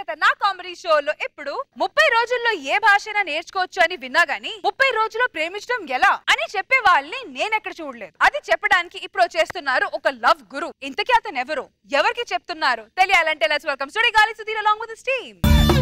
ఖతర్నా comedy షోలో ఇప్పుడు ముప్పై రోజుల్లో ఏ భాషైనా నేర్చుకోవచ్చు అని విన్నా గానీ ముప్పై రోజుల్లో ప్రేమించడం ఎలా అని చెప్పే వాళ్ళని నేనెక్కడ చూడలేదు అది చెప్పడానికి ఇప్పుడు చేస్తున్నారు ఒక లవ్ గురు ఇంతకీ అతను ఎవరు ఎవరికి చెప్తున్నారు తెలియాలంటే లెట్స్ వెల్కమ్ స్టూడియో గాలి సుధీర్ అలాంగ్ విత్ టీమ్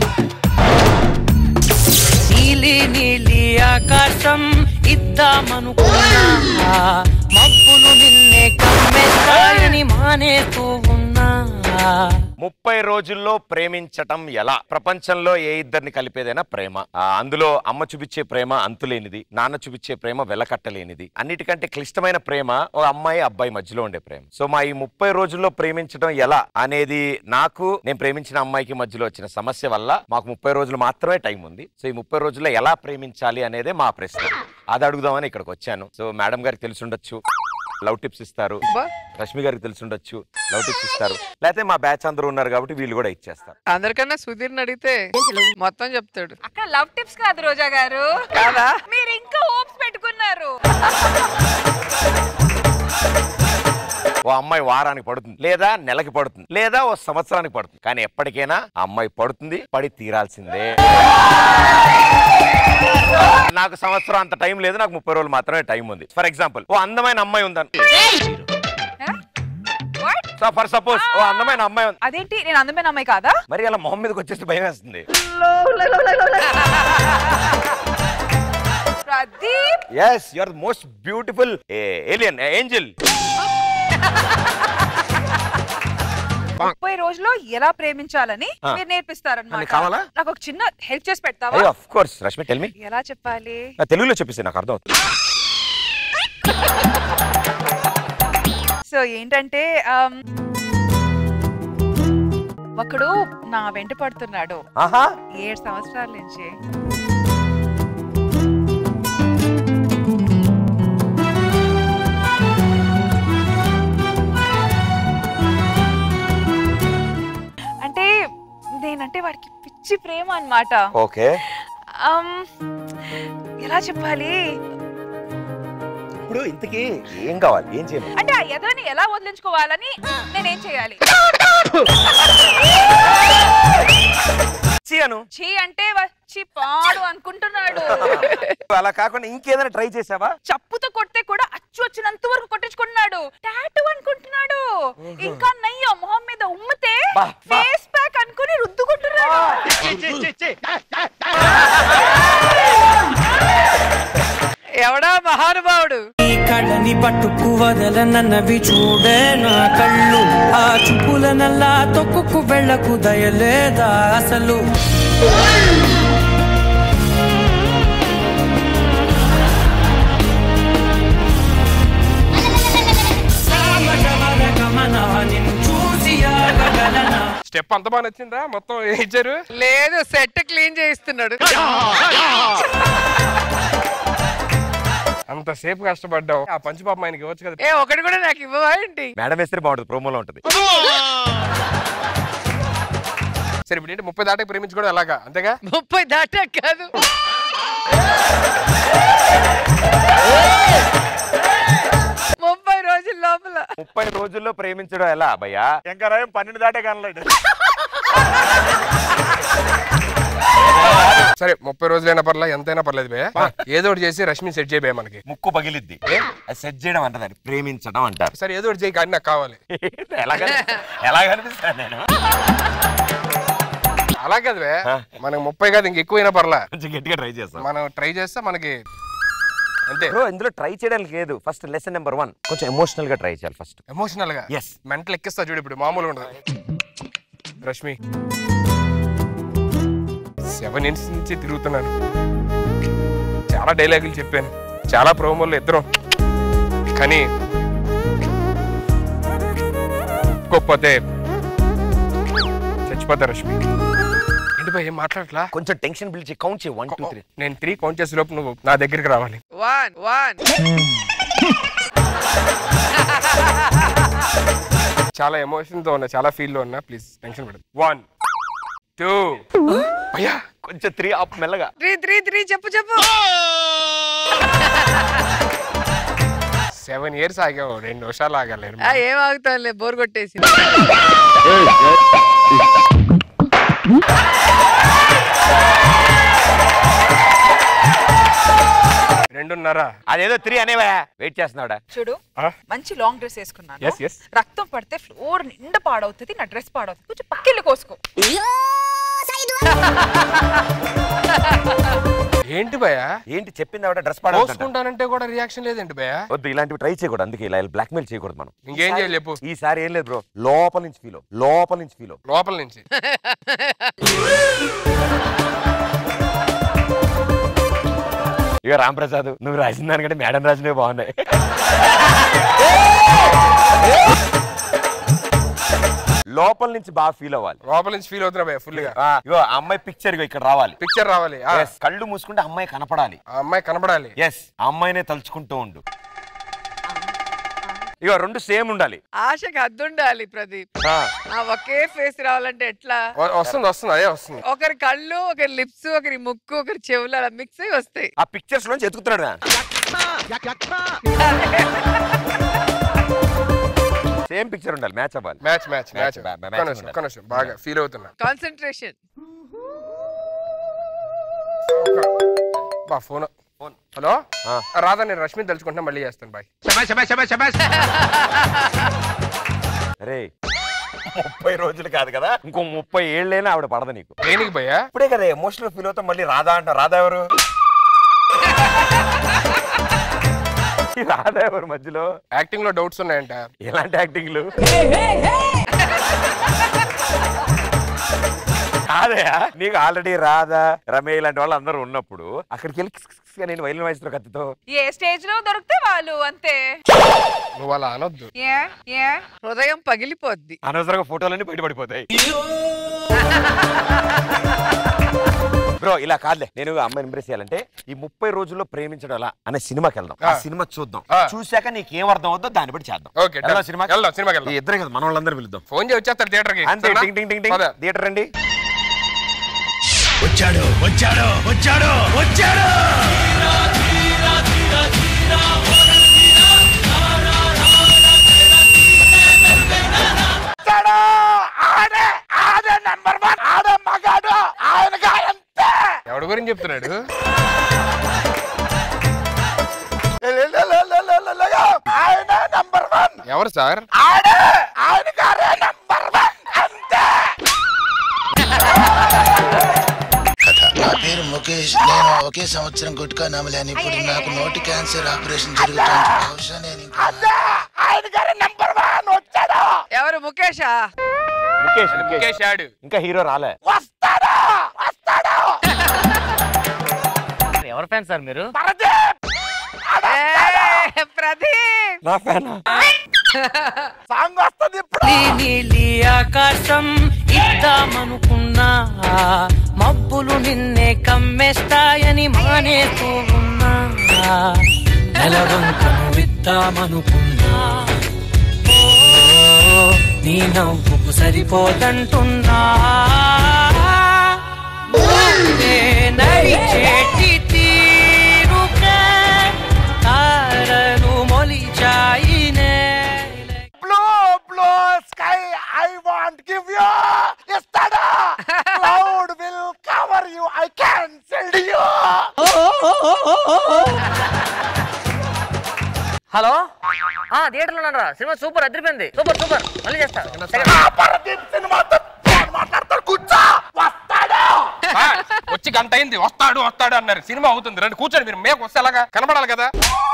నీలి నీలి ఆకాశం ఇద్దామనుకున్నా మబ్బులు నిన్నే కమ్మేస్తాయని మానేస్తూ ఉన్నా ముప్పై రోజుల్లో ప్రేమించటం ఎలా ప్రపంచంలో ఏ ఇద్దరిని కలిపేదైనా ప్రేమ ఆ, అందులో అమ్మ చూపించే ప్రేమ అంతులేనిది నాన్న చూపించే ప్రేమ వెలకట్టలేనిది అన్నిటికంటే క్లిష్టమైన ప్రేమ ఓ అమ్మాయి అబ్బాయి మధ్యలో ఉండే ప్రేమ సో మా ఈ ముప్పై రోజుల్లో ప్రేమించడం ఎలా అనేది నాకు నేను ప్రేమించిన అమ్మాయికి మధ్యలో వచ్చిన సమస్య వల్ల మాకు ముప్పై రోజులు మాత్రమే టైం ఉంది సో ఈ ముప్పై రోజుల్లో ఎలా ప్రేమించాలి అనేదే మా ప్రశ్న అది అడుగుదామని ఇక్కడికి వచ్చాను సో మేడం గారికి తెలిసి ఉండొచ్చు లవ్ టిప్స్ ఇస్తారు రష్మి గారికి తెలిసి ఉండొచ్చు లవ్ టిప్స్ ఇస్తారు లేకపోతే మా బ్యాచ్ అందరూ ఉన్నారు కాబట్టి వీళ్ళు కూడా ఇచ్చేస్తారు అందరికన్నా సుధీర్ని అడిగితే మొత్తం చెప్తాడు అక్కడ లవ్ టిప్స్ కాదు రోజా గారు కాదా మీరు ఇంకా హోప్స్ పెట్టుకున్నారు ఓ అమ్మాయి వారానికి పడుతుంది లేదా నెలకి పడుతుంది లేదా ఓ సంవత్సరానికి పడుతుంది కానీ ఎప్పటికైనా ఆ అమ్మాయి పడుతుంది పడి తీరాల్సిందే నాకు సంవత్సరం అంత టైం లేదు నాకు ముప్పై రోజులు మాత్రమే టైం ఉంది ఫర్ ఎగ్జాంపుల్ ఓ అందమైన అమ్మాయి ఉందని What? సో ఫర్ సపోజ్ ఓ అందమైన అమ్మాయి ఉంది అదేంటి నేను అందమైన అమ్మాయి కాదా మరి అలా మొహం మీదకి వచ్చేసి భయం వేస్తుంది Pradeep yes you are most beautiful alien angel ముప్పై రోజుల్లో ఎలా ప్రేమించాలని ఆ. మీరు నేర్పిస్తారన్నమాట నీకు కావాలా? నాకు ఒక చిన్న హెల్ప్ చేసి పెడతావా అయ్యో of course Rashmi tell me ఎలా చెప్పాలి తెలుగులో చెప్పేసి నాకు అర్థం అవుతుంది సో ఏంటంటే ఆమ్, ఒకడు నా వెంట పడుతున్నాడు ఆహా ఏడు సంవత్సరాల నుంచి అంటే నేనంటే వాడికి పిచ్చి ప్రేమ అన్నమాట ఓకే ఆమ్, ఎలా చెప్పాలి ఇప్పుడు ఇంతకీ ఏం కావాలి ఏం చేయమని అంటే ఆ ఎదవని ఎలా వదిలించుకోవాలని నేనేం చేయాలి చేయను చీ అంటే వచ్చి పాడు అనుకుంటున్నాడు అలా కాకుండా ఇంకేదైనా ట్రై చేసావా చప్పుతో కొడితే కూడా అచ్చు వచ్చినంత వరకు కొట్టించుకుంటున్నాడు టాటూ అనుకుంటున్నాడు ఇంకా నయ్యో మొహం మీద ఉమ్మితే బా, బా. ఫేస్ ప్యాక్ అనుకుని రుద్దుకుంటున్నాడు ఎవడా మహానుభావుడు ఈ కళ్ళని పట్టుకు వదలనన్నవి చూడే నా కళ్ళు ఆ చూపుల నల్లా తొక్కుకు వెళ్ళకు దయలేదా అసలు గమన నిన్ను చూసి ఆగగలనా స్టెప్ అంత బాగా నచ్చిందా మొత్తం ఏం ఇచ్చారు లేదు సెట్ క్లీన్ చేయిస్తున్నాడు అంత సేపు కష్టపడ్డావు ఆ పంచి పాపం ఆయనకి ఇవ్వచ్చు కదా ఏ ఒకటి కూడా నాకు ఇవ్వవా ఏంటి మేడం వేస్తే బాగుంటుంది ప్రోమోలో ఉంటుంది సరే ఇప్పుడు ఏంటి ముప్పై దాటకి ప్రేమించుకోవడం ఎలాగా అంతేగా ముప్పై దాటా కాదు ముప్పై రోజుల లోపల ముప్పై రోజుల్లో ప్రేమించడం ఎలా భయ్యా ఇంకా రాయం పన్నెండు దాటే కనలేడు సరే ముప్పై రోజులైనా పర్లేదు ఎంతైనా పర్లేదు బే ఏదో ఒకటి చేసి రష్మి సెట్ చేయబే మనకి ముక్కు పగిలిద్ది అది సెట్ చేయడం అంటారు ప్రేమించడం అంటారు సరే ఏదో ఒకటి చేయి కానీ నాకు కావాలి ఎలా కనిపి- ఎలా కనిపిస్తాను నేను అలా కదా బే మనకి ముప్పై కాదు ఇంక ఎక్కువైనా పర్లా కొంచెం గట్టిగా ట్రై చేస్తాం మనం ట్రై చేస్తే మనకి అంతే బ్రో ఇందులో ట్రై చేయడానికి లేదు ఫస్ట్ లెసన్ నెంబర్ వన్ కొంచెం ఎమోషనల్ గా ట్రై చేయాలి ఫస్ట్ ఎమోషనల్ గా Yes. మెంటల్ ఎక్కిస్తా చూడు ఇప్పుడు మామూలు ఉండదు రష్మి సెవెన్ ఇయర్స్ నుంచి తిరుగుతున్నాను చాలా డైలాగులు చెప్పాను చాలా ప్రోమోలు ఇద్దరం కానీ ఒప్పుకోకపోతే చచ్చిపోతా రష్మి ఏంటి భయ్ ఏం మాట్లాడట్లా కొంచెం టెన్షన్ పిలిచి కౌంట్ చేయి వన్ టూ త్రీ నేను త్రీ కౌంట్ చేసే లోపు నువ్వు నా దగ్గరికి రావాలి వన్ వన్ చాలా ఎమోషన్ తో ఉన్నా చాలా ఫీల్ లో ఉన్నా ప్లీజ్ టెన్షన్ పడదు వన్ టూ అయ్యా కొంచెం త్రీ అప్ మెల్లగా త్రీ త్రీ త్రీ చెప్పు చెప్పు సెవెన్ ఇయర్స్ ఆగావు రెండు నిమిషాలు ఆగలేరు ఆ, ఏం ఆగుతానులే బోర్ కొట్టేసి అన్నారా అదేదో త్రీ అనేవా వెయిట్ చేస్తున్నాడా చూడు ఆ? మంచి లాంగ్ డ్రెస్ వేసుకున్నాను Yes, yes. రక్తం పడితే ఫ్లోర్ నిండా పాడవుతుంది నా డ్రెస్ పాడవుతుంది కొంచెం పక్కెళ్ళి కోసుకో ఏంటి భయ ఏంటి చెప్పింది ఆవిడ డ్రెస్ పాడవుతుందంట. కోసుకుంటానంటే కూడా రియాక్షన్ లేదేంటి భయ వద్దు ఇలాంటివి ట్రై చేయకూడదు అందుకే ఇలా బ్లాక్మెయిల్ చేయకూడదు మనం ఇంకేం చేయాలి చెప్పు ఈసారి ఏం లేదు బ్రో లోపల నుంచి ఫీల్ లోపల నుంచి ఫీల్ లోపల నుంచి ఇక రాంప్రసాద్ నువ్వు రాసిన దానికంటే మేడం రాసినవి బాగున్నాయి లోపల నుంచి బాగా ఫీల్ అవ్వాలి లోపల నుంచి ఫీల్ అవుతున్నా భయ ఫుల్ గా ఆ, ఇగో ఆ అమ్మాయి పిక్చర్ ఇక్కడ రావాలి పిక్చర్ రావాలి ఆ, Yes, కళ్ళు మూసుకుంటే అమ్మాయి కనపడాలి ఆ అమ్మాయి కనబడాలి ఎస్ ఆ అమ్మాయినే తలుచుకుంటూ ఉండు ఇగో రెండు సేమ్ ఉండాలి ఆశకి హద్దుండాలి ప్రదీప్ ఆ, ఆ ఒకే ఫేస్ రావాలంటే ఎట్లా వ- వస్తుంది వస్తుంది అదే వస్తుంది ఒకరి కళ్ళు ఒకరి లిప్స్ ఒకరి ముక్కు ఒకరి చెవులు అలా మిక్స్ అయి వస్తాయి ఆ పిక్చర్స్ నుంచి ఎత్తుకుతున్నాడు సేమ్ పిక్చర్ ఉండాలి మ్యాచ్ అవ్వాలి match match match Match, match ఒక్క నిమిషం, ఉండాలి. ఒక్క నిమిషం బాగా ఫీల్ అవుతున్నా కాన్సన్ట్రేషన్ బా ఫోన్ ఫోన్. హలో ఆ. రాధా నేను రష్మి తలుచుకుంటున్నా మళ్ళీ చేస్తాను బాయ్ రే ముప్పై రోజులు కాదు కదా ఇంకో ముప్పై ఏళ్ళైనా ఆవిడ పడదు నీకు దేనికి భయ్యా ఇప్పుడే కదా ఎమోషనల్ ఫీల్ అవుతాం మళ్ళీ రాధా అంట రాధా ఎవరు ఈ రాధా ఎవరు మధ్యలో యాక్టింగ్ లో డౌట్స్ ఉన్నాయంట ఎలాంటి యాక్టింగ్లు కాదయా నీకు ఆల్రెడీ రాధా రమే ఇలాంటి వాళ్ళు అందరూ ఉన్నప్పుడు అక్కడికి వెళ్ళి కిస్ కిస్ కిస్ గా నేను వైలిన్ వాయిస్తున్న కత్తితో ఏ స్టేజ్ లో దొరికితే వాళ్ళు అంతే నువ్వు అలా అనొద్దు ఏ ఏ హృదయం పగిలిపోద్ది అనవసరంగా ఫోటోలన్నీ బయటపడిపోతాయి బ్రో ఇలా కాదులే నేను అమ్మాయి ఇంప్రెస్ చేయాలంటే ఈ ముప్పై రోజుల్లో ప్రేమించడం ఎలా అనే సినిమాకి వెళ్దాం ఆ ఆ. సినిమా చూద్దాం ఆ. చూశాక నీకేం అర్థం అవుతుందో దాన్ని బట్టి చేద్దాం ఓకే వెళ్దాం సినిమా వెళ్దాం సినిమాకి వెళ్దాం ఇద్దరే కదా మన వాళ్ళందరూ పిలుద్దాం ఫోన్ చేసి వచ్చేస్తారు థియేటర్ కి అంతే టింగ్ టింగ్ టింగ్ టింగ్ థియేటర్ రండి వచ్చాడు వచ్చాడు వచ్చాడు వచ్చాడు ఎవడి గురించి చెప్తున్నాడు ఎవరు సార్ నా పేరు ముఖేష్ నేను ఒకే సంవత్సరం గుట్కా నమ్మలేను ఇప్పుడు నాకు నోటి క్యాన్సర్ ఆపరేషన్ జరుగుతుంది బహుశా నేను ఇంకా ఎవరు ముఖేషా ముఖేష్ ముఖేష్ ముఖేష్ ఆడు ఇంకా హీరో రాలే ఎవరు ఫ్యాన్ సార్ మీరు ఏ, ప్రదీప్ నా ఫ్యాన్ నీ నీలి ఆకాశం ఇద్దామనుకున్నా మబ్బులు నిన్నే కమ్మేస్తాయని మానేస్తూ ఉన్నా నెలవంకను విద్దామనుకున్నా ఓ, నీ నవ్వుకు సరిపోదంటున్నా నే నడిచేటి తీరుగా తారలు మొలిచాయినే blue blue sky I want give you ఇస్తాడా cloud will cover you I can shield you hello ఆ థియేటర్లో ఉన్నారా సినిమా సూపర్ అదిరిపోయింది సూపర్ సూపర్ మళ్ళీ చేస్తా సినిమాతో ఫోన్ మాట్లాడతాడు కూర్చో వస్తాడా సార్, వచ్చి గంట అయింది వస్తాడు వస్తాడు అన్నారు సినిమా అవుతుంది రండి కూర్చోండి మీరు మేకు వస్తే అలాగా కనబడాలి కదా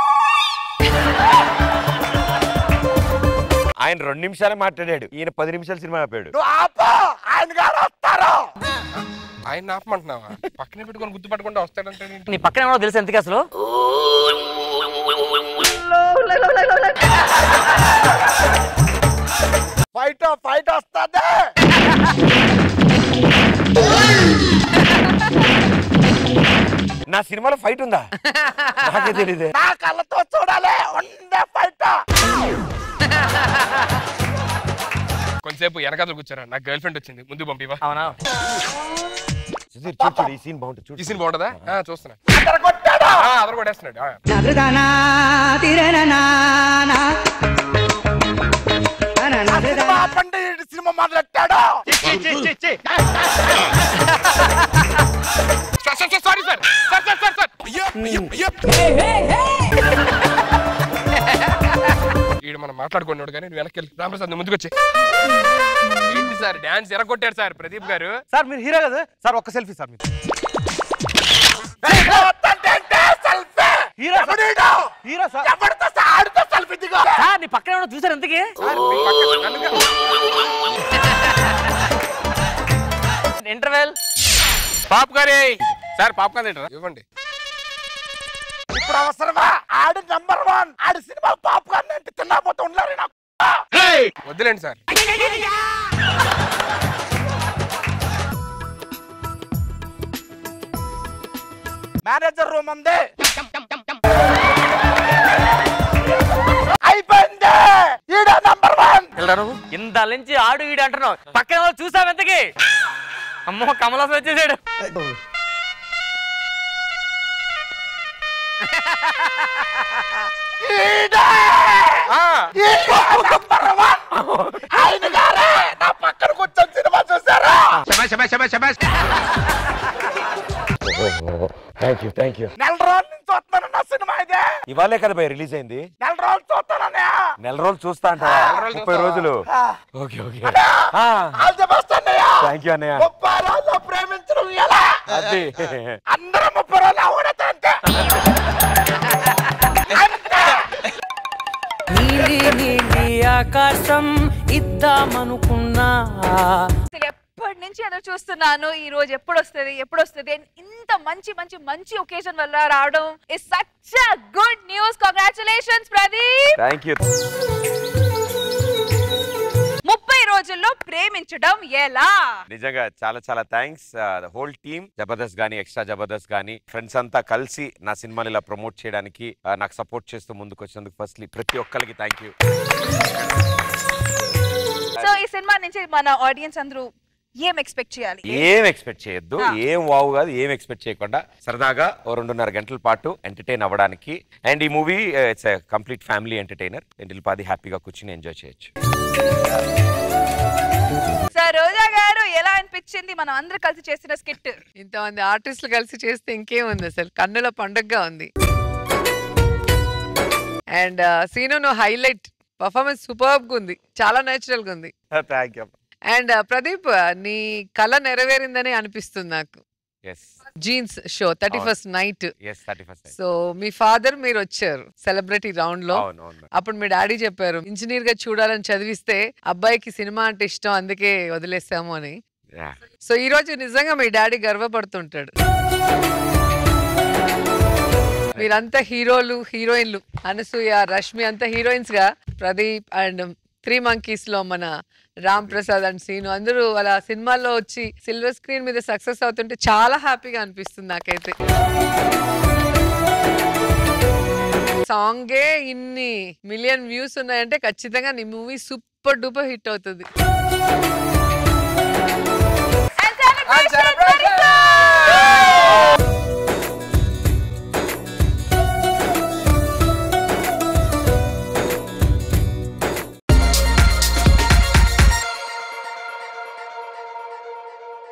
ఆయన రెండు నిమిషాలే మాట్లాడాడు ఈయన పది నిమిషాలు సినిమా ఆపాడు ఆయన గారు వస్తారు ఆయన ఆపమంటున్నావా పక్కనే పెట్టుకొని గుర్తుపట్టకుండా వస్తాడంటే ఏంటి? నీ పక్కన ఎవరో తెలుసు ఎందుకు అసలు ఫైట్ ఫైట్ వస్తుంది నా సినిమాలో ఫైట్ ఉందా నాకే తెలియదు నా కళ్ళతో చూడాలి ఉండే ఫైట్ కొంతసేపు వెనకాతలు కూర్చారా నాకు గర్ల్ ఫ్రెండ్ వచ్చింది ముందు పంపివా అవునా చూడు చూడు ఈ సీన్ బాగుంటుంది చూడు ఈ సీన్ బాగుంటుందా ఆ, చూస్తున్నా ఆ, అదరు కొట్టేస్తున్నాడు ఆ. సినిమా మొదలెట్టాడు sir, sir, sir, sorry sir sir sir sir sir మాట్లాడుకున్నాడు కానీ నువ్వు వెనక్కి వెళ్ళి రామప్రసాద్ నువ్వు ముందుకు వచ్చి ఏంటి సార్ డాన్స్ ఎరగొట్టారు సార్ ప్రదీప్ గారు సార్ మీరు హీరో కదా సార్ ఒక్క సెల్ఫీ సార్ మీరు hero sir. Hero sir sir నీ పక్కన ఏమన్నా చూసారు ఎంతకి సార్, మీ పక్కన నన్నుగా. ఇంటర్వెల్ పాప్ గారే సార్ పాప్కార్న్ తింటారా ఇవ్వండి ఇప్పుడు అవసరమా ఆడు నంబర్ వన్ ఆడు సినిమా పాప్కార్న్ అంటే తిన్నపోతే ఉండలేరు నాకు వద్దులేండి సార్ మేనేజర్ రూమ్ ఉంది అయిపోయింది ఈడ నంబర్ వన్ వెళ్ళరా ఇంత నుంచి ఆడు ఈడు అంటున్నావు పక్కన వాళ్ళు చూసావు ఎంతకి అమ్మో కమలాసం వచ్చేసాడు ఆయన గారే నా పక్కన కూర్చొని సినిమా చూసారా థ్యాంక్ యూ థ్యాంక్ యూ నెల రోజుల నుంచి చూస్తున్నాను నా సినిమా ఇదే ఇవాళే కదా భయ్ రిలీజ్ అయింది నెల రోజులు చూస్తానన్నయ్య నెల రోజులు చూస్తా అంటావా రోజులు ముప్పై చూస్తావా? రోజులు okay okay all the best అన్నయ్య థ్యాంక్ యూ అన్నయ్య ముప్పై రోజులు ప్రేమించడం ఎలా అది అందరూ ముప్పై రోజులు అవడతా అంతే నీలి నీలి ఆకాశం ఇద్దామనుకున్నా అసలు ఎప్పటి నుంచి ఎదురు చూస్తున్నాను ఈ రోజు ఎప్పుడు వస్తుంది ఎప్పుడు వస్తుంది And ఇంత మంచి మంచి మంచి ఒకేజన్ వల్ల రావడం is such good news congratulations Pradeep thank you ముప్పై రోజుల్లో ప్రేమించడం ఎలా నిజంగా చాలా చాలా థ్యాంక్స్ హోల్ టీమ్ జబర్దస్త్ గానీ ఎక్స్ట్రా జబర్దస్త్ గానీ ఫ్రెండ్స్ అంతా కలిసి నా సినిమాని ఇలా ప్రమోట్ చేయడానికి uh, నాకు సపోర్ట్ చేస్తూ ముందుకు వచ్చినందుకు ఫస్ట్లీ ప్రతి ఒక్కరికి థ్యాంక్ యూ సో ఈ సినిమా నుంచి మన ఆడియన్స్ అందరూ ఏం ఎక్స్పెక్ట్ చేయాలి ఏం ఎక్స్పెక్ట్ చేయొద్దు ఆ. ఏం వావు కాదు ఏం ఎక్స్పెక్ట్ చేయకుండా సరదాగా ఓ రెండున్నర గంటల పాటు ఎంటర్టైన్ అవ్వడానికి అండ్ ఈ movie it's complete family entertainer and పది హ్యాపీగా కూర్చుని ఎంజాయ్ చేయొచ్చు సార్ రోజా గారు ఎలా అనిపించింది మనం అందరూ కలిసి చేసిన స్కిట్ ఇంతమంది ఆర్టిస్టులు కలిసి చేస్తే ఇంకేముంది అసలు కన్నుల పండుగగా ఉంది అండ్ సీను నువ్వు హైలైట్ పర్ఫార్మెన్స్ సూపర్బ్ గా ఉంది చాలా నేచురల్ గా ఉంది థ్యాంక్ యూ అండ్ ప్రదీప్ నీ కళ నెరవేరిందని అనిపిస్తుంది నాకు ఎస్ జీన్స్ షో thirty first night yes thirty first so మీ ఫాదర్ మీరు వచ్చారు సెలబ్రిటీ రౌండ్ లో అవును అవును అప్పుడు మీ డాడీ చెప్పారు ఇంజనీర్ గా చూడాలని చదివిస్తే అబ్బాయికి సినిమా అంటే ఇష్టం అందుకే వదిలేసాము అని Yeah. సో ఈ రోజు నిజంగా మీ డాడీ గర్వపడుతుంటాడు మీరంతా హీరోలు హీరోయిన్లు అనసూయ రష్మి అంతా హీరోయిన్స్ గా ప్రదీప్ అండ్ త్రీ మంకీస్ లో మన రామ్ ప్రసాద్ అండ్ సీను అందరూ అలా సినిమాల్లో వచ్చి సిల్వర్ స్క్రీన్ మీద సక్సెస్ అవుతుంటే చాలా హ్యాపీగా అనిపిస్తుంది నాకైతే సాంగే ఇన్ని మిలియన్ వ్యూస్ ఉన్నాయంటే ఖచ్చితంగా నీ మూవీ సూపర్ డూపర్ హిట్ అవుతుంది